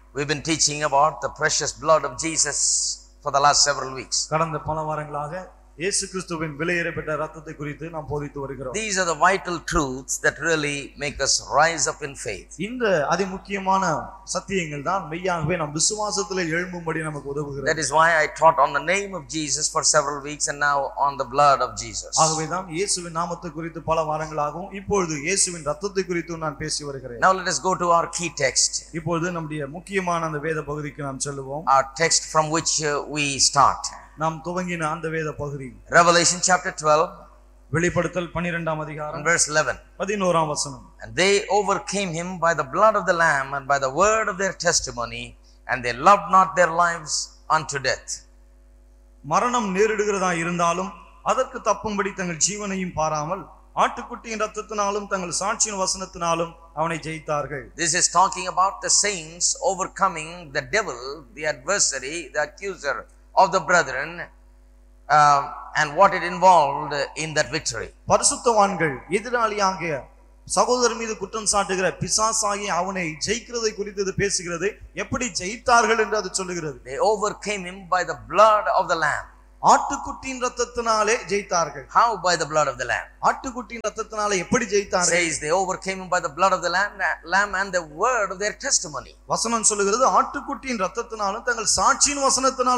We've been teaching about the precious blood of Jesus for the last several weeks. கடந்த பல வாரங்களாக இயேசு கிறிஸ்துவின் விலையேறப்பட்ட ரத்தத்தை குறித்து நாம் போதித்து வருகிறோம் These are the vital truths that really make us rise up in faith. இந்த அதிமுக்கியமான சத்தியங்கள் தான் மெய்யாகவே நம் விசுவாசத்துல எழும்பும்படி நமக்கு உதவுகிறது That is why I taught on the name of Jesus for several weeks and now on the blood of Jesus. ஆகவேதான் இயேசுவின் நாமத்தை குறித்து பல வாரங்களாகவும் இப்பொழுது இயேசுவின் ரத்தத்தை குறித்தும் நான் பேசி வருகிறேன் Now let us go to our key text, இப்பொழுது நம்முடைய முக்கியமான அந்த வேத பகுதிக்கு நாம் செல்லுவோம் our text from which uh, we start. நாம் துவங்கின அந்த வேத பகுதி Revelation chapter 12 வெளிப்படுத்தல் பன்னிரெண்டாம் and அதிகாரம் verse 11. பதினோராம் வசனம் And they overcame him by the blood of the Lamb and by the word of their testimony, and they loved not their lives unto death. மரணம் நேரிடுகிறதா இருந்தாலும் அதற்கு தப்பும்படி தங்கள் ஜீவனையும் பாராமல் ஆட்டுக்குட்டியின் ரத்தத்தினாலும் தங்கள் சாட்சியின் வசனத்தினாலும் அவனை ஜெயித்தார்கள் This is talking about the saints overcoming the devil, the adversary, the accuser of the brethren, um, and what it involved in that victory. பரிசுத்தவான்கள் எதிராளியாகிய சகோதரர் மீது குற்றம் சாட்டுகிற பிசாசாகி அவனை ஜெயிக்கிறதை குறித்து இது பேசுகிறது எப்படி ஜெயித்தார்கள் என்று அது சொல்லுகிறது They overcame him by the blood of the Lamb. ஆட்டுக்குட்டியின் ரத்தத்தினாலே ஜெயித்தார்கள் How? By the blood of the Lamb. ஆட்டுக்குட்டியின் ரத்தத்தினாலே எப்படி ஜெயித்தார்கள் Says they overcame him by the blood of the Lamb, lamb and the word of their testimony. வசனம் சொல்லுகிறது ஆட்டுக்குட்டியின் ரத்தத்தினாலும் தங்கள் சாட்சியின் வசனத்தினாலும்